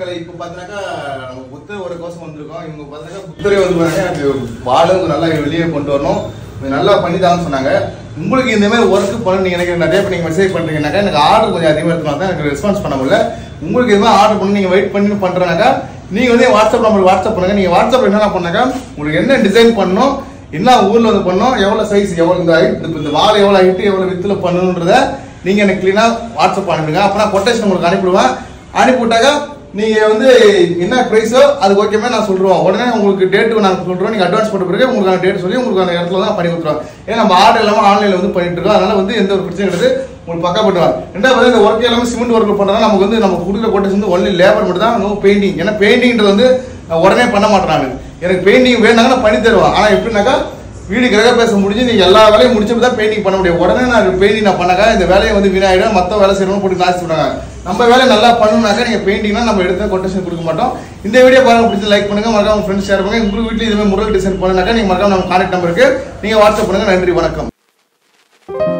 நண்பர்களே இப்போ பார்த்தீங்கன்னாக்கா நம்ம புத்தர் ஒரு கோசம் வந்திருக்கோம் இவங்க பார்த்தீங்கன்னா புத்தரை வந்து பாருங்க எனக்கு வாழும் நல்லா வெளியே கொண்டு வரணும் கொஞ்சம் நல்லா பண்ணி தான்னு சொன்னாங்க உங்களுக்கு இந்த மாதிரி ஒர்க் பண்ண நீங்க எனக்கு நிறைய பேர் நீங்க மெசேஜ் பண்றீங்கன்னாக்கா எனக்கு ஆர்டர் கொஞ்சம் அதிகமாக இருக்கணும் தான் எனக்கு ரெஸ்பான்ஸ் பண்ண முடியல உங்களுக்கு இது மாதிரி ஆர்டர் பண்ணி நீங்க வெயிட் பண்ணி பண்றேனாக்கா நீங்க வந்து வாட்ஸ்அப் நம்பர் வாட்ஸ்அப் பண்ணுங்க நீங்க வாட்ஸ்அப் என்ன பண்ணாக்கா உங்களுக்கு என்ன டிசைன் பண்ணணும் என்ன ஊர்ல வந்து பண்ணணும் எவ்வளவு சைஸ் எவ்வளவு இந்த height, இப்ப இந்த வால் எவ்வளவு ஹைட் எவ்வளவு வித்துல பண்ணணுன்றத நீங்க எனக்கு கிளீனா வாட்ஸ்அப் அனுப்புங்க அப்ப நான் கொட்டேஷன் உங்களுக்கு அனுப்பிடுவேன் அனுப்பிவிட்டாக்கா நீங்க வந்து என்ன பிரைஸோ அதுக்கு ஓகேமே நான் சொல்றோம் உடனே உங்களுக்கு டேட் நான் சொல்றோம் நீங்க அட்வான்ஸ் பண்ண பிறகு உங்களுக்கு டேட் சொல்லி உங்களுக்கு அந்த இடத்துல தான் பண்ணி கொடுத்துருவோம் ஏன்னா நம்ம ஆர்டர் இல்லாம ஆன்லைன்ல வந்து பண்ணிட்டு இருக்கோம் அதனால வந்து எந்த ஒரு பிரச்சனையும் கிடையாது உங்களுக்கு பக்கா பண்ணுவாங்க ரெண்டாவது இந்த ஒர்க் எல்லாமே சிமெண்ட் ஒர்க் பண்றதா நமக்கு வந்து நம்ம கொடுக்குற கொட்டேஷன் வந்து ஒன்லி லேபர் மட்டும் தான் நோ பெயிண்டிங் ஏன்னா பெயிண்டிங்ன்றது வந்து நான் உடனே பண்ண மாட்டேறாங்க எனக்கு பெயிண்டிங் வேணாங்க நான் பண்ணி தருவேன் ஆனா எப்படின்னாக்கா வீடு கிரக பேச முடிஞ்சு நீங்க எல்லா வேலையும் முடிச்சுட்டு தான் பெயிண்டிங் பண்ண முடியும் உடனே நான் பெயிண்டிங் நான் பண்ணாக்கா இந்த வேலையை வந்து வீணாயிடும் மத்த வேலை செய்யணும் போட்டு நாசி விடுறாங்க நம்ம வேலை நல்லா பண்ணணும்னாக்கா நீங்க பெயிண்டிங்னா நம்ம எடுத்த கொட்டேஷன் கொடுக்க மாட்டோம் இந்த வீடியோ பாருங்க பிடிச்சி லைக் பண்ணுங்க மறக்காம உங்க ஃப்ரெண்ட்ஸ் ஷேர் பண்ணுங்க உங்களுக்கு வீட்லயும் இதுமாதிரி முருகல் டிசைன் பண்ணுனாக்கா நீங்க மறக்காம நம்ம கான்டாக்ட் நம்பருக்கு நீங்க வாட்ஸ்அப் பண்ணுங்க நன்றி வணக்கம்